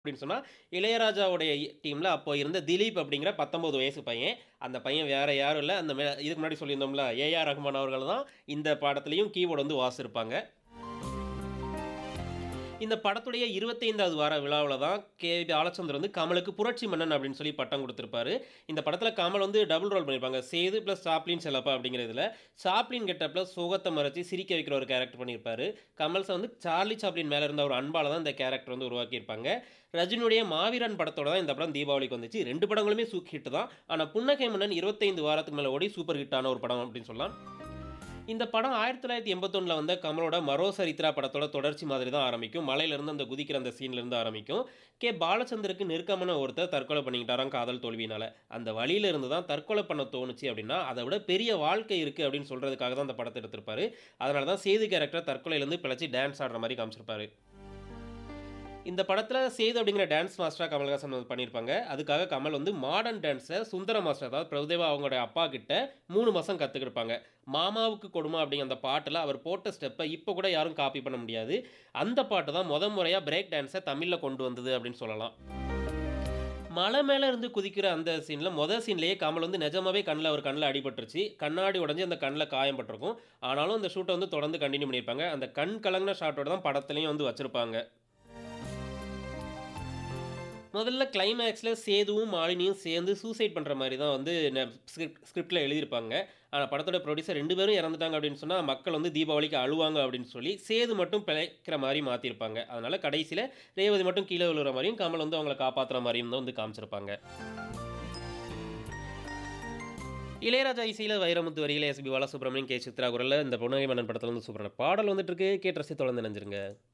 அப்படின்னு சொன்னா, இளையராஜாவுடைய டீம்ல அப்போ இருந்த திலீப் அப்படிங்கிற 19 வயசு பையன். அந்த பையன் வேற யாரும் இல்ல. அந்த மே இதுக்கு முன்னாடி சொல்லியிருந்தோம்ல, ஏ.ஆர். ரகுமான் அவர்கள் தான் இந்த படத்திலயும் கீபோர்ட் வந்து வாசிச்சிருப்பாங்க. இந்த படத்துடைய 25வது வார விழாவுல தான் கே. பாலச்சந்தர் வந்து கமலுக்கு புரட்சி மன்னன் அப்படின்னு சொல்லி பட்டம் குடுத்திருப்பாரு. இந்த படத்துல கமல் வந்து டபுள் ரோல் பண்ணியிருப்பாங்க. சேது பிளஸ் சாப்ளின் செல்லப்பா அப்படிங்கிற இதுல. சாப்ளின் கெட்டப்ல சோகத்த மறைச்சு சிரிக்க வைக்கிற ஒரு கேரக்டர் பண்ணியிருப்பாரு. கமல் சார் வந்து சார்லி சாப்ளின் மேல இருந்த ஒரு அன்பால தான் இந்த கேரக்டர் வந்து உருவாக்கியிருப்பாங்க. ரஜினியுடைய மாவீரன் படத்தோட தான் இந்த படம் தீபாவளிக்கு வந்துச்சு. 2 படங்களுமே சூக் ஹிட் தான். ஆனா புன்னகை மன்னன் 25 வாரத்துக்கு மேல ஓடி சூப்பர் ஹிட் ஆன ஒரு படம் அப்படின்னு சொல்லலாம். இந்த படம் 1981ல வந்த கமலோட மரோ சரித்ரா படத்தோட தொடர்ச்சி மாதிரி தான் ஆரம்பிக்கும். மலையிலிருந்து அந்த குதிக்கிற அந்த சீன்ல இருந்து ஆரம்பிக்கும். கே. பாலச்சந்தருக்கு நெருக்கமான ஒருத்தர் தற்கொலை பண்ணிக்கிட்டாராம் காதல் தோல்வியினால. அந்த வலியில இருந்து தான் தற்கொலை பண்ண தோணுச்சு அப்படின்னா, அத விட பெரிய வாழ்க்கை இருக்கு அப்படின்னு சொல்றதுக்காக தான் அந்த படத்த எடுத்திருப்பாரு. அதனால தான் சேது கேரக்டர் தற்கொலையிலிருந்து பிழைச்சு டான்ஸ் ஆடுற மாரி காமிச்சிருப்பாரு. இந்த படத்துல சேது அப்படிங்கிற டான்ஸ் மாஸ்டரா கமலஹாசன் வந்து பண்ணியிருப்பாங்க. அதுக்காக கமல் வந்து மாடர்ன் டான்ஸ சுந்தர மாஸ்டர் அதாவது பிரபுதேவா அவங்களுடைய அப்பா கிட்ட 3 மாசம் கத்துக்கிருப்பாங்க. மாமாவுக்கு கொடுமை அப்படிங்கிற அந்த பாட்டுல அவர் போட்ட ஸ்டெப்ப இப்ப கூட யாரும் காப்பி பண்ண முடியாது. அந்த பாட்டு தான் மொத முறையா பிரேக் டான்ஸ தமிழ்ல கொண்டு வந்தது அப்படின்னு சொல்லலாம். மலை மேல இருந்து குதிக்கிற அந்த சீன்ல மொத சீன்லயே கமல் வந்து நிஜமாவே கண்ல அவர் கண்ல அடிபட்டுருச்சு. கண்ணாடி உடைஞ்சு அந்த கண்ல காயம் பட்டிருக்கும். ஆனாலும் அந்த ஷூட்ட வந்து தொடர்ந்து கன்டின்யூ பண்ணியிருப்பாங்க. அந்த கண் கலங்கின ஷாட்டோட தான் படத்திலயும் வந்து வச்சிருப்பாங்க. முதல்ல கிளைமாக்ஸ்ல சேதுவும், மாலினியும் சேர்ந்து சூசைட் பண்ற மாரி தான் வந்து ந ஸ்கிரிப்ட் ஸ்கிரிப்ட்ல எழுதியிருப்பாங்க. ஆனா படத்தோட புரொடியூசர் 2 பேரும் இறந்துட்டாங்க அப்படின்னு சொன்னா, மக்கள் வந்து தீபாவளிக்கு அழுவாங்க அப்படின்னு சொல்லி, சேது மட்டும் பிழைக்கிற மாரி மாத்தியிருப்பாங்க. அதனால கடைசில ரேவதி மட்டும் கீழ விழுற மாரியும், கமல் வந்து அவங்கள காப்பாத்துற மாரியும் தான் வந்து காமிச்சிருப்பாங்க. இளையராஜா இசையில வைரமுத்து வரியில எஸ்.பி. பாலசுப்ரமணியம், கே. சித்ரா குரல்ல இந்த புன்னகை மன்னன் படத்துல வந்து சூப்பரான பாடல் வந்துட்டு இருக்கு. கேட்டு ரசித்து தொடர்ந்து இணைஞ்சிருங்க.